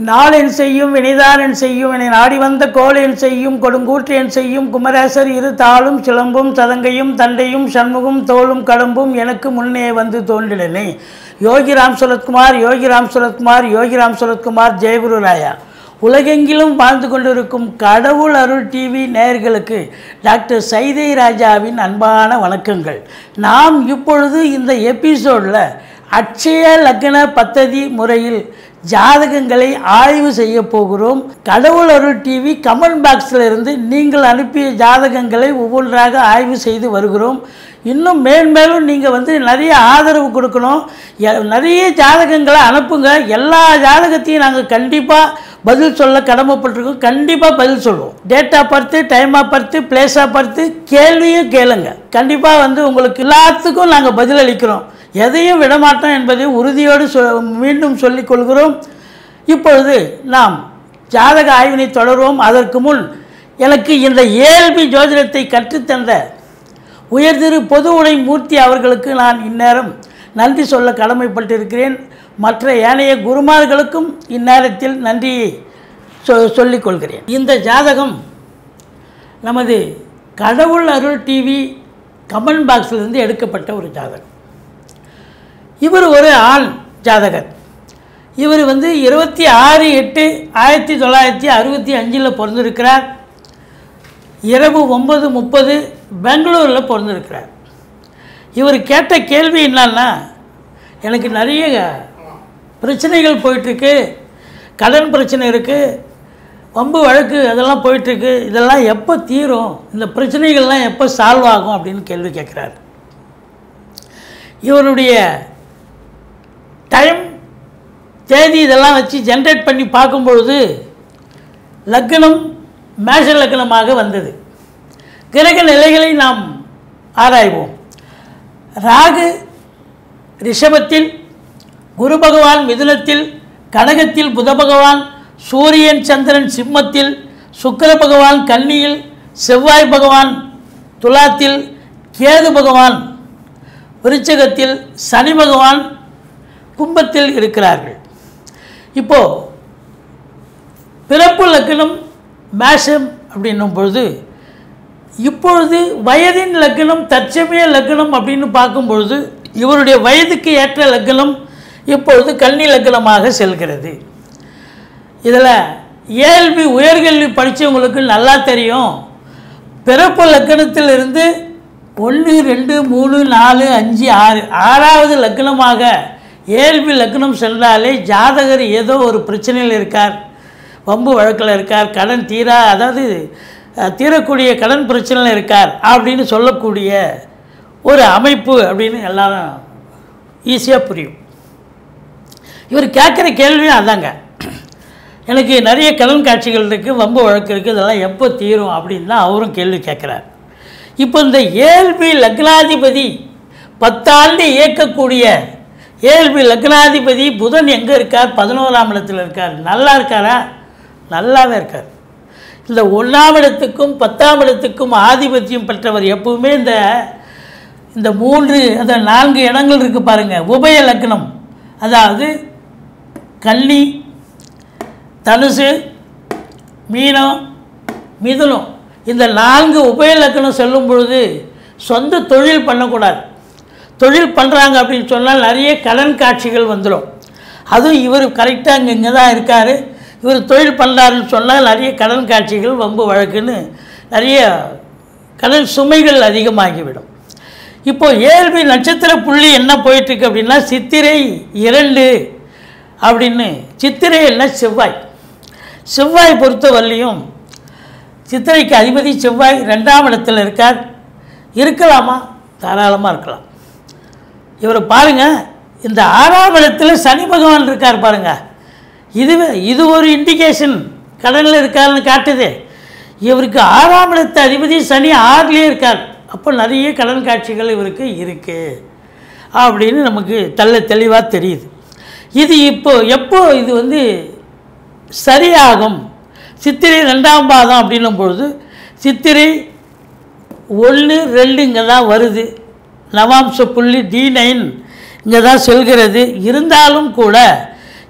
நாளென் செய்யும் வினைதாரன் செய்யும் என நாடி வந்த கோளென் செய்யும் கொடுங்கூற்றேன் செய்யும் குமரேசர் இரு தாளும் சிலம்பும் சதங்கையும் தண்டையும் சண்முகம் தோளும் கடம்பும் எனக்கு முன்னே வந்து தோன்றினனே யோகிராம் சுரத்குமார் யோகிராம் சுரத்குமார் யோகிராம் சுரத்குமார் ஜெயகுரு ராயா உலகெங்கிலும் வாழ்ந்து கொண்டிருக்கும் கடவுள் அருள் டிவி நேயர்களுக்கு டாக்டர் சைதை ராஜாவின் அன்பான வணக்கங்கள் நாம் இப்பொழுது இந்த எபிசோடில் அட்சய லக்ன பத்ததி முறையில் ஜாதகங்களை ஆய்வு செய்ய போகிறோம் கடவுள் அருள் டிவி கமெண்ட் பாக்ஸில் இருந்து நீங்கள் அனுப்பிய ஜாதகங்களை ஒவ்வொன்றாக ஆய்வு செய்து வருகிறோம் இன்னும் மேன்மேலும் நீங்கள் வந்து நிறைய ஆதரவு கொடுக்கணும் எ- நிறைய ஜாதகங்களை அனுப்புங்க எல்லா ஜாதகத்தையும் நாங்கள் கண்டிப்பாக பதில் சொல்ல கடமைப்பட்டிருக்கோம் கண்டிப்பாக பதில் சொல்லுவோம் date of birth time of birth place of birth கேள்வியும் கேளுங்க கண்டிப்பாக வந்து உங்களுக்கு எல்லாத்துக்கும் நாங்கள் பதிலளிக்கிறோம் எதையும் விடமாட்டோம் என்பதை உறுதியோடு சொ மீண்டும் சொல்லிக் கொள்கிறோம் இப்பொழுது நாம் ஜாதக ஆய்வினை தொடர்வோம் அதற்கு முன் எனக்கு இந்த ஏழ்பி ஜோதிடத்தை கற்றுத்தந்த உயர்திரு பொது உடை மூர்த்தி அவர்களுக்கு நான் இந்நேரம் நன்றி சொல்ல கடமைப்பட்டிருக்கிறேன் மற்ற ஏனைய குருமார்களுக்கும் இந்நேரத்தில் நன்றியை சொ சொல்லிக் கொள்கிறேன் இந்த ஜாதகம் நமது கடவுள் அருள் டிவி கமெண்ட் பாக்ஸிலிருந்து எடுக்கப்பட்ட ஒரு ஜாதகம் இவர் ஒரு ஆண் ஜாதகர் இவர் வந்து இருபத்தி ஆறு எட்டு ஆயிரத்தி தொள்ளாயிரத்தி அறுபத்தி அஞ்சில் பிறந்திருக்கிறார் இரவு ஒன்பது முப்பது பெங்களூரில் பிறந்திருக்கிறார் இவர் கேட்ட கேள்வி என்னன்னா எனக்கு நிறைய பிரச்சனைகள் போயிட்டுருக்கு கடன் பிரச்சனை இருக்குது வம்பு வழக்கு அதெல்லாம் போயிட்டுருக்கு இதெல்லாம் எப்போ தீரும் இந்த பிரச்சனைகள்லாம் எப்போ சால்வ் ஆகும் அப்படின்னு கேள்வி கேட்குறாரு இவருடைய டைம் தேதி இதெல்லாம் வச்சு ஜென்ரேட் பண்ணி பார்க்கும்பொழுது லக்னம் மேஷ லக்னமாக வந்தது கிரக நிலைகளை நாம் ஆராய்வோம் ராகு ரிஷபத்தில் குரு பகவான் மிதுனத்தில் கடகத்தில் புத பகவான் சூரியன் சந்திரன் சிம்மத்தில் சுக்கிர பகவான் கன்னியில் செவ்வாய் பகவான் துலாத்தில் கேது பகவான் விருச்சகத்தில் சனி பகவான் கும்பத்தில் இருக்கிறார்கள் இப்போ பிறப்பு லக்னம் மேஷம் அப்படின்னும் பொழுது இப்பொழுது வயதின் லக்னம் தற்சமய லக்னம் அப்படின்னு பார்க்கும் பொழுது இவருடைய வயதுக்கு ஏற்ற லக்னம் இப்பொழுது கன்னி லக்னமாக செல்கிறது இதில் ஏழ்வி உயர்கல்வி படித்தவங்களுக்கு நல்லா தெரியும் பிறப்பு லக்கணத்திலிருந்து ஒன்று ரெண்டு மூணு நாலு அஞ்சு ஆறு ஆறாவது லக்னமாக ஏழ்வி லக்னம் சென்றாலே ஜாதகர் ஏதோ ஒரு பிரச்சனையில் இருக்கார் வம்பு வழக்கில் இருக்கார் கடன் தீரா அதாவது அஹ், தீரக்கூடிய கடன் பிரச்சனையில் இருக்கார் அப்படின்னு சொல்லக்கூடிய ஒரு அமைப்பு அப்படின்னு எல்லாரும் ஈஸியாக புரியும் இவர் கேட்குற கேள்வியும் அதாங்க எனக்கு நிறைய கடன் காட்சிகள் இருக்குது வம்பு வழக்கு இருக்குது இதெல்லாம் எப்போ தீரும் அப்படின்னு தான் அவரும் கேள்வி கேட்குறார் இப்போ இந்த ஏழ்பி லக்னாதிபதி பத்தாண்டு இயக்கக்கூடிய ஏழ்பி லக்னாதிபதி புதன் எங்கே இருக்கார் பதினோராம் இடத்துல இருக்கார் நல்லா இருக்காரா நல்லாவே இருக்கார் இந்த ஒன்றாம் இடத்துக்கும் பத்தாம் இடத்துக்கும் ஆதிபத்தியம் பெற்றவர் எப்பவுமே இந்த இந்த மூன்று அந்த நான்கு இடங்கள் இருக்குது பாருங்கள் உபய லக்னம் அதாவது கன்னி தனுசு மீனம் மிதுனம் இந்த நான்கு உபயலக்கணம் செல்லும் பொழுது சொந்த தொழில் பண்ணக்கூடாது தொழில் பண்ணுறாங்க அப்படின்னு சொன்னால் நிறைய கடன் காட்சிகள் வந்துடும் அதுவும் இவர் கரெக்டாக அங்கே இங்கே தான் இருக்கார் இவர் தொழில் பண்ணுறாருன்னு சொன்னால் நிறைய கடன் காட்சிகள் வம்பு வழக்குன்னு நிறைய கடன் சுமைகள் அதிகமாகிவிடும் இப்போ ஏழ்வி நட்சத்திர புள்ளி என்ன போயிட்டுருக்கு அப்படின்னா சித்திரை இரண்டு அப்படின்னு சித்திரை என்ன செவ்வாய் செவ்வாய் பொறுத்த வரலையும் சித்திரைக்கு அதிபதி செவ்வாய் ரெண்டாம் இடத்துல இருக்கார் இருக்கலாமா தாராளமாக இருக்கலாம் இவரை பாருங்கள் இந்த ஆறாம் இடத்துல சனி பகவான் இருக்கார் பாருங்க இதுவே இது ஒரு இண்டிகேஷன் கடனில் இருக்காருன்னு காட்டுது இவருக்கு ஆறாம் இடத்து அதிபதி சனி ஆறுலேயே இருக்கார் அப்போ நிறைய கடன் காட்சிகள் இவருக்கு இருக்குது அப்படின்னு நமக்கு தெள்ள தெளிவாக தெரியுது இது இப்போ எப்போ இது வந்து சரியாகும் சித்திரை ரெண்டாம் பாதம் அப்படின்னும் பொழுது சித்திரை ஒன்று ரெண்டு இங்கே தான் வருது நவாம்ச புள்ளி டி நைன் இங்கே தான் செல்கிறது இருந்தாலும் கூட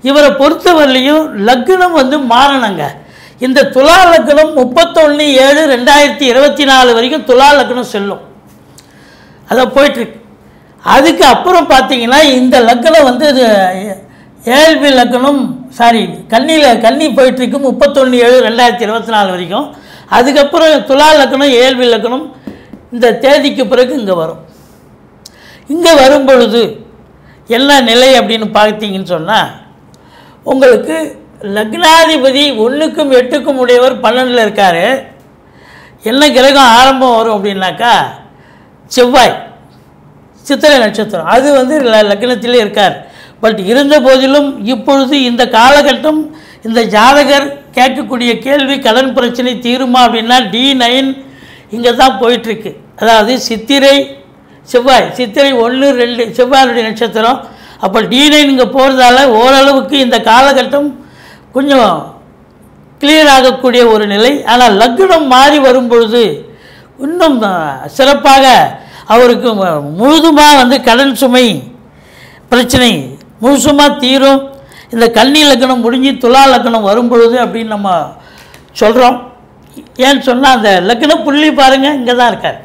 இவரை பொறுத்தவரையிலையும் லக்னம் வந்து மாறணுங்க இந்த துலா லக்னம் முப்பத்தொன்று ஏழு ரெண்டாயிரத்தி இருபத்தி நாலு வரைக்கும் துலா லக்னம் செல்லும் அதை போயிட்டுருக்கு அதுக்கு அப்புறம் பார்த்தீங்கன்னா இந்த லக்னம் வந்து இது ஏஎல்பி லக்னம் சாரி கன்னியில் கன்னி போயிட்டுருக்கு முப்பத்தொன்று ஏழு ரெண்டாயிரத்தி இருபத்தி நாலு வரைக்கும் அதுக்கப்புறம் துலா லக்னம் ஏஎல்பி லக்னம் இந்த தேதிக்கு பிறகு இங்கே வரும் இங்கே வரும் பொழுது என்ன நிலை அப்படின்னு பார்த்தீங்கன்னு சொன்னால் உங்களுக்கு லக்னாதிபதி ஒன்றுக்கும் எட்டுக்கும் உடையவர் பன்னெண்டில் இருக்கார் என்ன கிரகம் ஆரம்பம் வரும் அப்படின்னாக்கா செவ்வாய் சித்திரை நட்சத்திரம் அது வந்து ல- லக்னத்திலே இருக்கார் பட் இருந்த போதிலும் இப்பொழுது இந்த காலகட்டம் இந்த ஜாதகர் கேட்கக்கூடிய கேள்வி கடன் பிரச்சனை தீருமா அப்படின்னா டி நைன் இங்கே தான் போயிட்டுருக்கு அதாவது சித்திரை செவ்வாய் சித்திரை ஒன்று ரெண்டு செவ்வாயுடைய நட்சத்திரம் அப்போ டி நைன் இங்கே போகிறதால ஓரளவுக்கு இந்த காலகட்டம் கொஞ்சம் கிளியர் ஆகக்கூடிய ஒரு நிலை ஆனால் லக்னம் மாறி வரும் பொழுது இன்னும் அஹ், சிறப்பாக அவருக்கு ம- முழுதுமா வந்து கடன் சுமை பிரச்சனை முழுசுமாக தீரும் இந்த கன்னி லக்னம் முடிஞ்சு துலா லக்னம் வரும் பொழுது அப்படின்னு நம்ம சொல்கிறோம் ஏன்னு சொன்னால் அந்த லக்ன புள்ளி பாருங்கள் இங்கே தான் இருக்கார்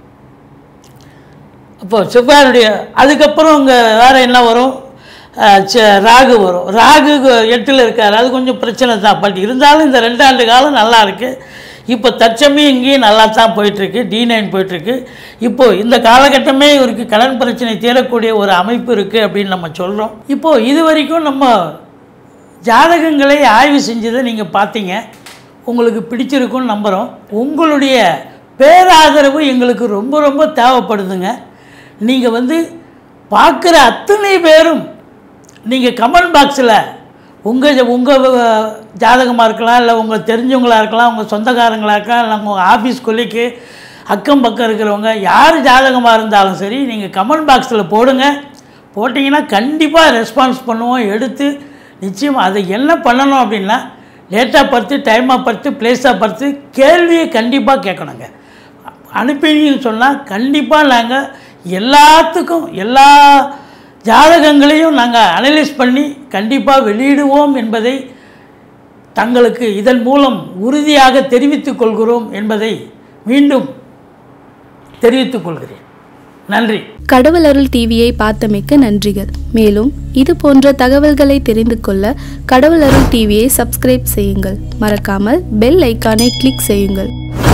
அப்போ செவ்வாயுடைய அதுக்கப்புறம் இங்கே வேறு என்ன வரும் அஹ், ச- ராகு வரும் ராகு எட்டில் இருக்கார் அது கொஞ்சம் பிரச்சனை தான் பட் இருந்தாலும் இந்த ரெண்டு ஆண்டு காலம் நல்லா இருக்குது இப்போ தற்சமயம் இங்கேயும் நல்லா தான் போயிட்டுருக்கு டி நைன் போயிட்டுருக்கு இப்போது இந்த காலகட்டமே இவருக்கு கடன் பிரச்சனை தீரக்கூடிய ஒரு அமைப்பு இருக்குது அப்படின்னு நம்ம சொல்கிறோம் இப்போது இது வரைக்கும் நம்ம ஜாதகங்களை ஆய்வு செஞ்சதை நீங்கள் பார்த்தீங்க உங்களுக்கு பிடிச்சிருக்கும்னு நம்புகிறோம் உங்களுடைய பேராதரவு எங்களுக்கு ரொம்ப ரொம்ப தேவைப்படுதுங்க நீங்கள் வந்து பார்க்குற அத்தனை பேரும் நீங்கள் கமெண்ட் பாக்ஸில் உங்கள் உங்கள் ஜாதகமாக இருக்கலாம் இல்லை உங்கள் தெரிஞ்சவங்களா இருக்கலாம் உங்கள் சொந்தக்காரங்களா இருக்கலாம் இல்லை உங்கள் ஆஃபீஸ் கொல்லிக்கு அக்கம் பக்கம் இருக்கிறவங்க யார் ஜாதகமாக இருந்தாலும் சரி நீங்கள் கமெண்ட் பாக்ஸில் போடுங்க போட்டிங்கன்னா கண்டிப்பாக ரெஸ்பான்ஸ் பண்ணுவோம் எடுத்து நிச்சயம் அதை என்ன பண்ணணும் அப்படின்னா டேட்டாக பார்த்து டைமாக பார்த்து பிளேஸாக பார்த்து கேள்வியை கண்டிப்பாக கேட்கணுங்க அனுப்பினீங்கன்னு சொன்னால் கண்டிப்பாக நாங்கள் எல்லாத்துக்கும் எல்லா ஜாதகங்களையும் நாங்கள் அனலைஸ் பண்ணி கண்டிப்பாக வெளியிடுவோம் என்பதை தங்களுக்கு இதன் மூலம் உறுதியாக தெரிவித்துக் கொள்கிறோம் என்பதை மீண்டும் தெரிவித்துக் கொள்கிறேன் நன்றி கடவுள் அருள் டிவியை பார்த்தமைக்கு நன்றிகள் மேலும் இது போன்ற தகவல்களை தெரிந்து கொள்ள கடவுள் அருள் டிவியை சப்ஸ்கிரைப் செய்யுங்கள் மறக்காமல் பெல் ஐக்கானை கிளிக் செய்யுங்கள்